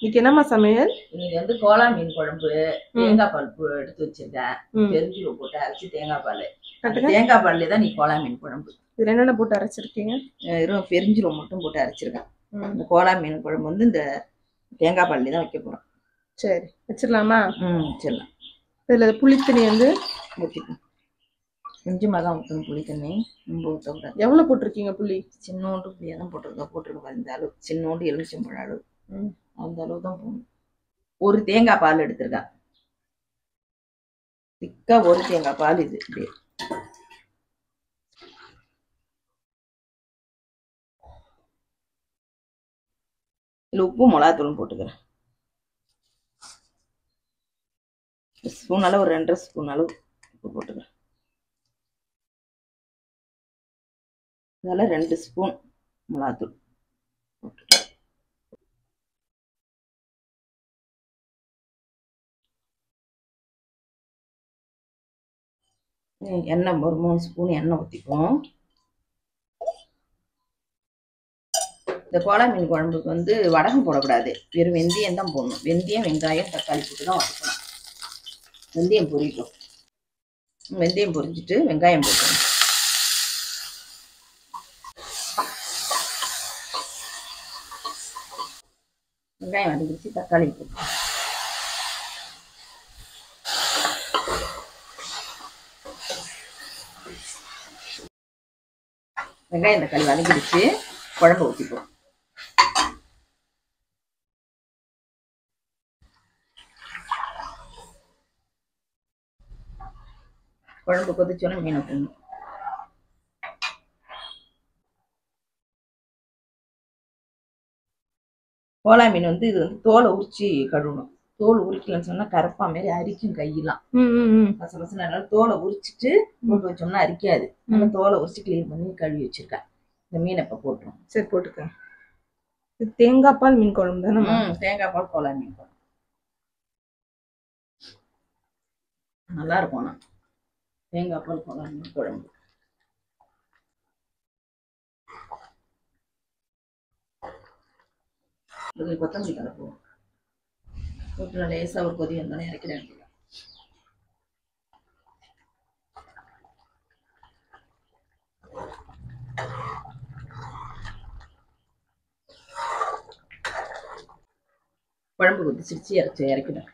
இன்னைக்கு என்னம்மா சமையல் இன்னைக்கு வந்து கோலா மீன் குழம்பு தேங்காய் பால் பு- எடுத்து வச்சிருக்கேன் ம். பெருஞ்சீரகம் போட்டு அரைச்சி தேங்காய் பால் கட்டுங்க தேங்காய் பால்ல தான் நீ கோலா மீன் குழம்பு இதுல என்னென்ன போட்டு அரைச்சிருக்கீங்க வெறும் பெருஞ்சீரகம் மட்டும் போட்டு அரைச்சிருக்கேன் ம். இந்த கோலா மீன் குழம்பு வந்து இந்த தேங்காய் பால்ல தான் வைக்க போறோம் சரி வச்சிடலாமா ம் சரி இதுல புளித்தண்ணி வந்து ஊற்றிக்கணும் கொஞ்சமாக தான் ஊற்றணும் புளி தண்ணி ரொம்ப ஊற்றக்கூடாது எவ்வளவு போட்டிருக்கீங்க புளி சின்னோண்டு புளியாக தான் போட்டிருக்கோம் போட்டிருக்கோம் இந்த அளவு சின்னோண்டு எலுமிச்சம்பழம் அளவு ம். அந்த அளவு தான் போடணும் ஒரு தேங்காய் பால் எடுத்திருக்கேன் திக்கா ஒரு தேங்காய் பால் இது இப்படி இதில் உப்பு மிளகாத்தூளும் போட்டுக்கிறேன் ஸ்பூன் அளவு ஒரு ரெண்டரை ஸ்பூன் அளவு உப்பு போட்டுக்கிறேன் இதெல்லாம் ரெண்டு ஸ்பூன் மிளகாத்தூள் போட்டுக்கிறேன் உம், எண்ணெய் ஒரு மூணு ஸ்பூன் எண்ணெய் ஊற்றிப்போம் இந்த கோலா மீன் குழம்புக்கு வந்து வடகம் போடக்கூடாது வெறும் வெந்தயம் தான் போடணும் வெந்தயம் வெங்காயம் தக்காளி போட்டு தான் வதக்கணும் வெந்தயம் பொரியட்டும் வெந்தயம் பொரிஞ்சிட்டு வெங்காயம் போட்டுக்கணும் வெங்காயம் வதக்கிச்சு தக்காளி போட்டு வெங்காயம் தக்காளி வதக்கிடுச்சு குழம்பு ஊற்றிப்போம் குழம்பு கொதிச்சோன்னே மீனை போடணும் கோலா மீன் வந்து இது வந்து தோலை உரிச்சு கழுவணும் தோல் உரிக்கலன்னு சொன்னா கருப்பா மாதிரி அரிக்கும் கையெல்லாம் ம் ம் ம் மச மசன அதனால தோலை உரிச்சிட்டு போட்டு வச்சோம்னா அரிக்காது அந்த தோலை உரிச்சு க்ளீன் பண்ணி கழுவி வச்சிருக்கேன் இந்த மீனை இப்ப போட்டுரும் சரி போட்டுக்க இது தேங்காய் பால் மீன் குழம்பு தானே ம் தேங்காய் பால் கோலா மீன் குழம்பு நல்லா இருக்கும் ஆனா தேங்காய் பால் கோலா மீன் குழம்பு இதுல கொத்தமல்லி தலை போகும் போட்டு லேசா ஒரு கொதி வந்தாலும் இறக்கிட வேண்டியது குழம்பு கொதிச்சிருச்சு இறச்சி இறக்கிடும்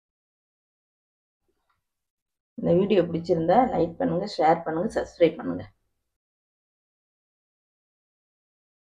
இந்த வீடியோ பிடிச்சிருந்தா லைக் பண்ணுங்க ஷேர் பண்ணுங்க சப்ஸ்கிரைப் பண்ணுங்க